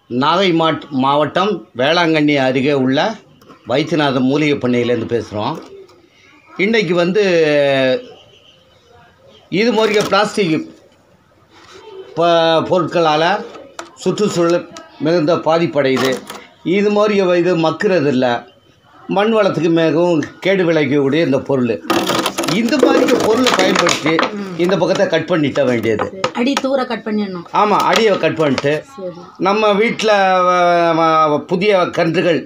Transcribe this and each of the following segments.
நாகை மாட் மாவட்டம் வேளாங்கண்ணி அருகே உள்ள வைத்தியநாதன் மூலிகை பண்ணையிலேருந்து பேசுகிறோம் இன்றைக்கி வந்து இது மாதிரி பிளாஸ்டிக் ப பொருட்களால் சுற்றுச்சூழல் மிகுந்த பாதிப்படையுது இது மாதிரி இது மக்கிறது இல்லை மண் வளத்துக்கு மிகவும் கேடு விளைவிக்கக்கூடிய இந்த பொருள் இந்த மாதிரி பொருளை பயன்படுத்தி இந்த பக்கத்தை கட் பண்ணிட்ட வேண்டியது அடி தூர கட் பண்ணிடணும் ஆமாம் அடியை கட் பண்ணிட்டு சரி நம்ம வீட்டில் புதிய கன்றுகள்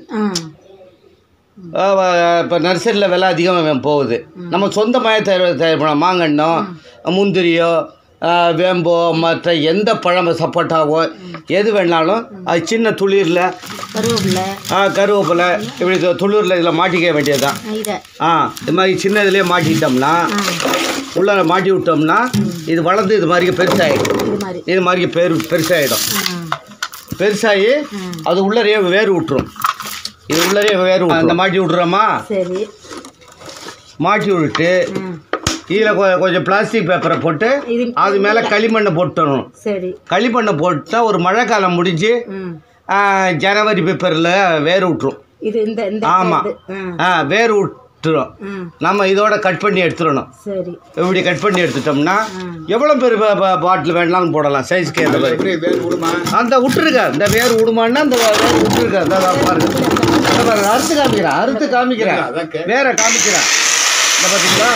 ஆ இப்போ நர்சரியில் விலை அதிகம் போகுது நம்ம சொந்தமாக தயார் தயார் பண்ணலாம் மாங்கன்னோ முந்திரியோ ஆ, வேம்போ மற்ற எந்த பழம் சப்போட்டாவோ எது வேணாலும் அது சின்ன துளிரில் கருவேப்பிலை கருவேப்பிலை இப்படி து- துளிரில் இதில் மாட்டிக்க வேண்டியது தான் இதை ஆ இது மாதிரி சின்ன இதுலேயே மாட்டிக்கிட்டோம்னா ஆ உள்ளே மாட்டி விட்டோம்னா இது வளர்ந்து இது மாதிரி பெருசாகிடும் இது மாதிரி இது மாதிரி பெரு பெருசாகிடும் ஆ பெருசாகி அது உள்ளரையே வேர் விட்டுரும் இது உள்ளரையே வேர் விட்டுரும் அந்த மாட்டி விட்றோமா சரி மாட்டி விட்டு ம் இதில் கொஞ்சம் பிளாஸ்டிக் பேப்பரை போட்டு இது அது மேலே களிமண்ணை போட்டுடணும் சரி களிமண்ணை போட்டால் ஒரு மழை காலம் முடிஞ்சு ம் ஆ, ஜனவரி பேப்பரில் வேர் விட்டுரும் இது இந்த இந்த ஆமாம் இது. ம் ஆ வேர் விட்டுரும் ம் நம்ம இதோட கட் பண்ணி எடுத்துடணும் சரி இப்படி கட் பண்ணி எடுத்துட்டோம்னா ம். எவ்வளோ பெரிய பாட்டில் வேணாலும் போடலாம் சைஸ்க்கு ஏற்ற மாதிரி எப்படி வேர் விடுமா அந்த விட்டுருக்க இந்த வேர் விடுமான்னா அந்த வேர் விட்டுருக்க அந்த வா- பாருங்க இந்த பாருங்க அறுத்து காமிக்கிறேன் அறுத்து காமிக்கிறேன் அதான் கே- வேற காமிக்கிறேன் இந்த பார்த்தீங்களா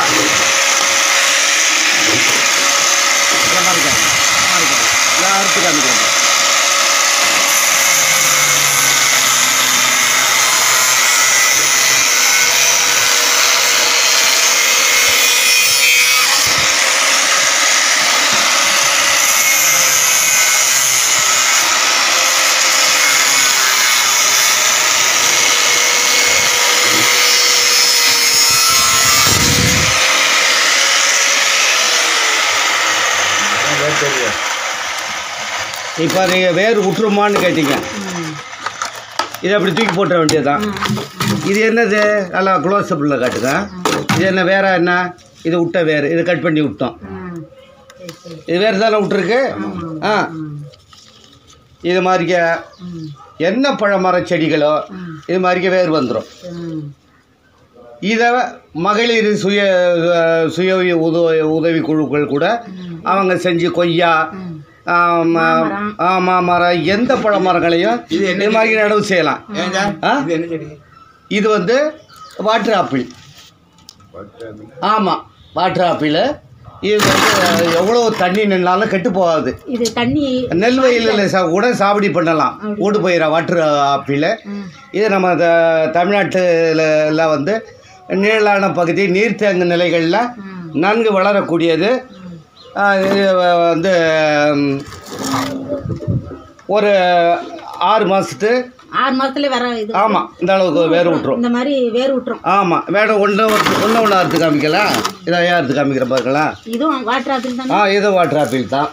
இந்த மாதிரி காமி. இந்த மாதிரி காமி. நான் அறுத்து காமிக்கிறேன் வேர் தெரியும் இப்போ நீங்கள் வேர் விட்டுருமான்னு கேட்டீங்க ம் இதை அப்படி தூக்கி போட்ட வேண்டியதுதான் இது என்னது நல்லா க்ளோஸ் அப்பில் காட்டுங்க இது என்ன வேற என்ன இது விட்ட வேர் இது கட் பண்ணி விட்டோம் ம் சரி சரி இது வேறு தானே விட்டுருக்கு ஆ ம் இது மாதிரிக்க ம் என்ன பழமர செடிகளோ ம் இது மாதிரிக்க வேர் வந்துடும் ம் இதை மகளிர் சுய அஹ், சுய உதவி உதவி குழுக்கள் கூட அவங்க செஞ்சு கொய்யா ம் ஆம், மாமரம். ஆ, மாமரம் எந்த பழமரங்களையும் இது என்ன இது மாதிரி நடவு செய்யலாம் ஏங்க ஆ? இது என்ன செடி இது வந்து வாட்டர் ஆப்பிள் ஆமாம் வாட்டர் ஆப்பிள் இது வந்து எவ்வளோ தண்ணி நின்னாலும் கெட்டு போகாது இது தண்ணி நெல் வயலில் சா கூட சாவடி பண்ணலாம் ஓடு போயிட வாட்டர் ஆப்பிள் ம் இது நம்ம த- தமிழ்நாட்டுல எல்லாம் வந்து நீளான பகுதி நீர்த்தேங்கு நிலைகளில் ம் நன்கு வளரக்கூடியது ஆ, இது வ- வந்து ம், ஒரு ஆறு மாதத்து ஆறு மாதத்துல வர இது ஆமாம் இந்த அளவுக்கு வேறு விட்டுரும் இந்த மாதிரி வேர் விட்டுரும் ஆமாம் வேணும் ஒன்று ஒன்று ஒன்று அறுத்து காமிக்கலாம் இதை ஏன் அறுத்து காமிக்கிற பாருங்களா இதுவும் வாட்டர் ஆப்பிள் தானே ஆ இது வாட்டர் ஆப்பிள் தான்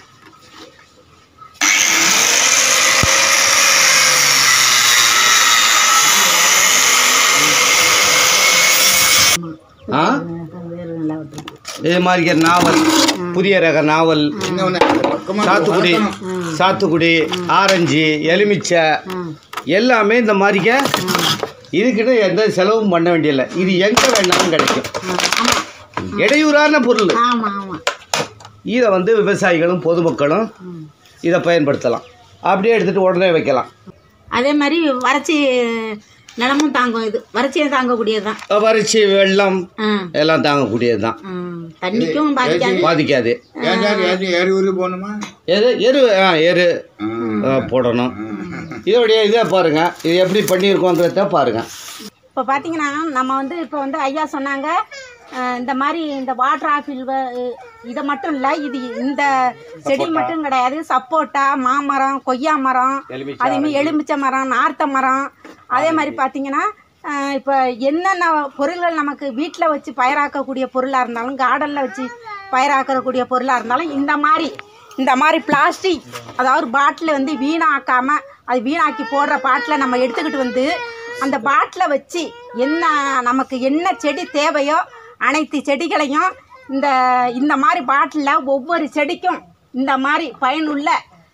ஆ வேர் நல்லா விட்டுரும் இது மாதிரி நாவல் புதிய ரக நாவல் இன்னொன்று பக்கமாக சாத்துக்குடி சாத்துக்குடி ஆரஞ்சு எலுமிச்சை ம் எல்லாமே இந்த மாதிரிக்க இதுக்கிட்ட எந்த செலவும் பண்ண வேண்டியதில்லை இது எங்கே வேணாலும் கிடைக்கும் ஆமாம் இடையூறான பொருள் ஆமாம் ஆமாம் இதை வந்து விவசாயிகளும் பொதுமக்களும் ம் இதை பயன்படுத்தலாம் அப்படியே எடுத்துகிட்டு உடனே வைக்கலாம் அதே மாதிரி வறட்சி நிலமும் தாங்கும் இது வறட்சியை தாங்கக்கூடியது தான் வறட்சி வெள்ளம் ஆ எல்லாம் தாங்கக்கூடியது தான் ம் தண்ணிக்கும் பாதிக்காது பாதிக்காது ஏன் சார் ஏன் ஏறி ஊருக்கு போகணுமா எரு எரு ஆ எரு ஆ, போடணும் இதோடைய இதை பாருங்கள் இது எப்படி பண்ணியிருக்கோங்கிறத பாருங்கள் இப்போ பார்த்தீங்கன்னா நம்ம வந்து இப்போ வந்து ஐயா சொன்னாங்க அஹ், இந்த மாதிரி இந்த வாட்டர் ஆப்பிள் இதை மட்டும் இல்லை இது இந்த செடி மட்டும் கிடையாது சப்போட்டா மாமரம் கொய்யா மரம் அதேமாதிரி எலுமிச்சை மரம் நார்த்த மரம் அதே மாதிரி பார்த்தீங்கன்னா அஹ், இப்போ என்னென்ன பொருள்கள் நமக்கு வீட்டில் வச்சு பயிராக்கக்கூடிய பொருளாக இருந்தாலும் கார்டனில் வச்சு பயிராக்கக்கூடிய பொருளாக இருந்தாலும் இந்த மாதிரி இந்த மாதிரி பிளாஸ்டிக் அதாவது பாட்டில் வந்து வீணாக்காமல் அது வீணாக்கி போடுற பாட்டில் நம்ம எடுத்துக்கிட்டு வந்து அந்த பாட்டில் வச்சு என்ன நமக்கு என்ன செடி தேவையோ அனைத்து செடிகளையும் இந்த இந்த மாதிரி பாட்டிலில் ஒவ்வொரு செடிக்கும் இந்த மாதிரி பயனுள்ள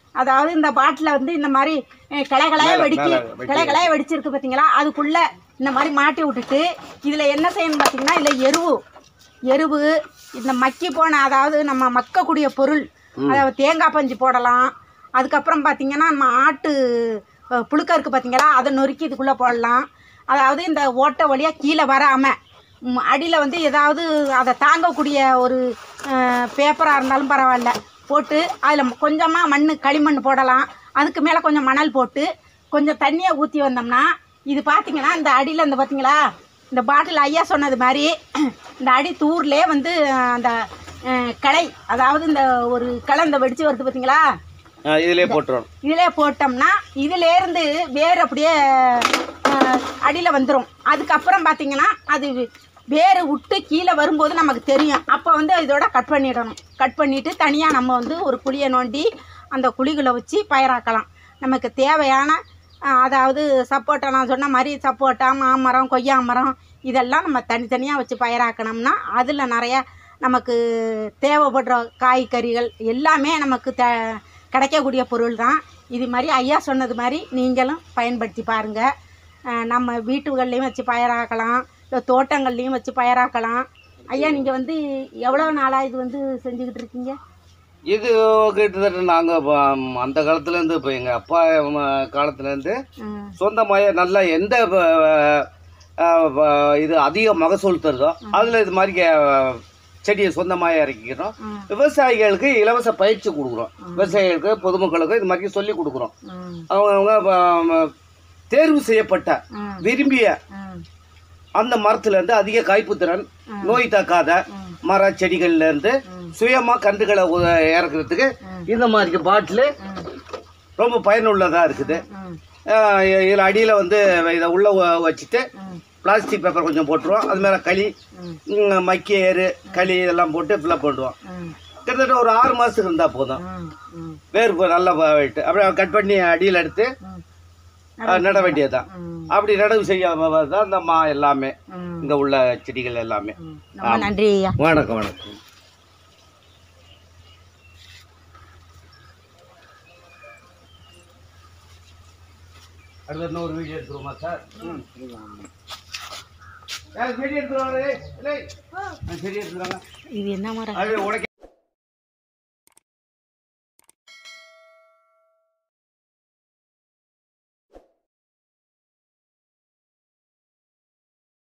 அதாவது இந்த பாட்டில் வந்து இந்த மாதிரி அஹ், கிளை கிளைய மேல, வெடிக்கி மேல வெட்டி. கிளை கிளைய வெடிச்சிருக்கு பார்த்தீங்களா அதுக்குள்ள இந்த மாதிரி மாட்டி விட்டுட்டு இதில் என்ன செய்யணும் பார்த்தீங்கன்னா இதில் எருவு எருவு இந்த மக்கி போன அதாவது நம்ம மக்கக்கூடிய பொருள் அதாவது தேங்காய் பஞ்சு போடலாம் அதுக்கப்புறம் பார்த்தீங்கன்னா நம்ம ஆட்டு அஹ், புழுக்க இருக்குது பார்த்தீங்களா அதை நொறுக்கி இதுக்குள்ளே போடலாம் அதாவது இந்த ஓட்டை வழியாக கீழே வராமல் அடியில் வந்து ஏதாவது அதை தாங்கக்கூடிய ஒரு பேப்பராக இருந்தாலும் பரவாயில்ல போட்டு அதில் கொஞ்சமாக மண் களிமண் போடலாம் அதுக்கு மேலே கொஞ்சம் மணல் போட்டு கொஞ்சம் தண்ணியை ஊற்றி வந்தோம்னா இது பார்த்தீங்கன்னா இந்த அடியில் இந்த பார்த்தீங்களா இந்த பாட்டில் ஐயா சொன்னது மாதிரி இந்த அடி தூர்லே வந்து அஹ், அந்த அஹ், களை அதாவது இந்த ஒரு களை இந்த வெடிச்சு வருது பார்த்தீங்களா இதிலே போட்டுரும் இதிலே போட்டோம்னா இதிலேருந்து வேர் அப்படியே அடியில் வந்துடும் அதுக்கப்புறம் பார்த்தீங்கன்னா அது வேர் விட்டு கீழே வரும்போது நமக்கு தெரியும் அப்போ வந்து இதோட கட் பண்ணிடணும் கட் பண்ணிவிட்டு தனியாக நம்ம வந்து ஒரு குழியை நோண்டி அந்த குழிகளை வச்சு பயிராக்கலாம் நமக்கு தேவையான அஹ், அதாவது சப்போட்டா நான் சொன்ன மாதிரி சப்போட்டா மாமரம் கொய்யா மரம் இதெல்லாம் நம்ம தனித்தனியாக வச்சு பயிராக்கணும்னா அதில் நிறைய நமக்கு தேவைப்படுற காய்கறிகள் எல்லாமே நமக்கு த கிடைக்கக்கூடிய பொருள் தான் இது மாதிரி ஐயா சொன்னது மாதிரி நீங்களும் பயன்படுத்தி பாருங்கள் நம்ம வீட்டுகள்லையும் வச்சு பயிராக்கலாம் இல்லை தோட்டங்கள்லையும் வச்சு பயிராக்கலாம் ஐயா நீங்கள் வந்து எவ்வளோ நாளாக இது வந்து செஞ்சுக்கிட்டு இருக்கீங்க இது கிட்டத்தட்ட நாங்கள் அந்த காலத்துலேருந்து இப்போ எங்கள் அப்பா ம, காலத்துலேருந்து ம், சொந்தமாக நல்லா எந்த ப, அஹ், ப- இது அதிக மகசூல் தருதோ அதில் இது மாதிரி அஹ், செடியை சொந்தமாக இறக்கிக்கிறோம் ம், விவசாயிகளுக்கு இலவச பயிற்சி கொடுக்குறோம் விவசாயிகளுக்கு பொதுமக்களுக்கு இது மாதிரி சொல்லி கொடுக்குறோம் ம், அவங்க அவங்க தேர்வு செய்யப்பட்ட ம், விரும்பிய ம், அந்த மரத்துலேருந்து அதிக காய்ப்புத்திறன் ம். நோய் தாக்காத ம். மர செடிகள்லேருந்து ம். சுயமாக கன்றுகளை உ- இறக்குறதுக்கு இந்த மாதிரி பாட்டில் ரொம்ப பயனுள்ளதாக இருக்குது ம், இதில் அடியில் வந்து இதை உள்ளே வச்சுட்டு ம், பிளாஸ்டிக் பேப்பர் கொஞ்சம் போட்டுருவோம் அது மேலே களி ம், ம், மக்கிய ஏறு களி இதெல்லாம் போட்டு ஃபில்லப் பண்ணுவோம் ம், கிட்டத்தட்ட ஒரு ஆறு மாதத்துக்கு இருந்தால் போதும் ம், ம், வேர் ப- நல்லா போயிட்டு அப்படியே கட் பண்ணி அடியில் எடுத்து ம், அஹ், நட வேண்டியதுதான் ம், அப்படி நடவு செய்ய தான் இந்த மா எல்லாமே ம், இங்கே உள்ள செடிகள் எல்லாமே ம். ரொம்ப நன்றி ஐயா வணக்கம் வணக்கம் அடுத்த இன்னொரு வீடியோ எடுத்துருவோமா சார் வீடியோ எடுத்துருவாங்க செடி எடுத்துருவாங்க இது என்ன மரம் அது உடைக்க